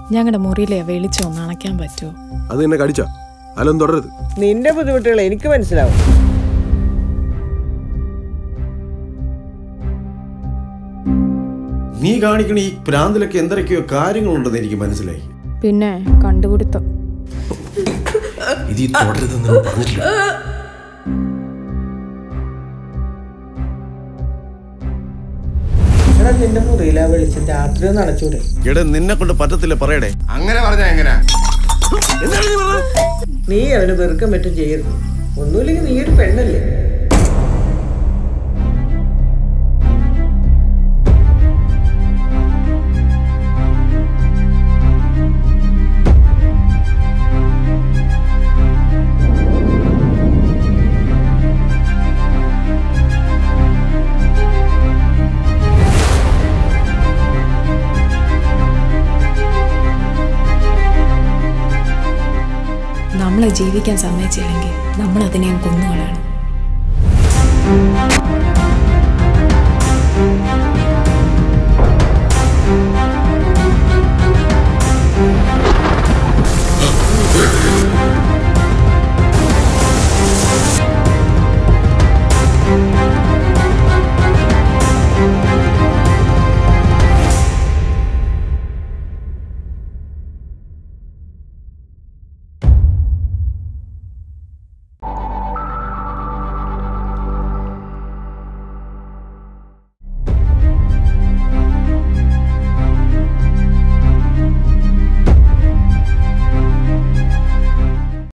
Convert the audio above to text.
ഞങ്ങളുടെ മുറിയിലെ വെളിച്ചം ഒന്ന് അണയ്ക്കാൻ പറ്റുമോ അത് എന്നെ കടിച്ച അല്ലൊന്നും തുടരരുത് നിന്റെ ബുദ്ധിമുട്ടുകൾ എനിക്ക് മനസ്സിലാവും നീ കാണിക്കണ ഈ പ്രാന്തിലൊക്കെ എന്തൊക്കെയോ കാര്യങ്ങളുണ്ടെന്ന് എനിക്ക് മനസ്സിലായി പിന്നെ കണ്ടുപിടുത്തം ഇത് ഈ തുടരുതെന്ന് ഞാൻ പറഞ്ഞിട്ടില്ല എടാ നിന്റെ മുറിയിലാ വെളിച്ചം രാത്രി ഒന്ന് അടച്ചൂടെ എടാ നിന്നെ കൊണ്ട് പറ്റത്തില്ല പറയടേ അങ്ങനെ പറഞ്ഞാ എങ്ങനെയാ നീ അവന് വെറുക്കം പറ്റും ചെയ്യരുത് ഒന്നുമില്ലെങ്കിൽ നീ ഒരു പെണ്ണല്ലേ നമ്മളെ ജീവിക്കാൻ സമ്മതിച്ചില്ലെങ്കിൽ നമ്മൾ അതിനെ കൊന്നുകളയണം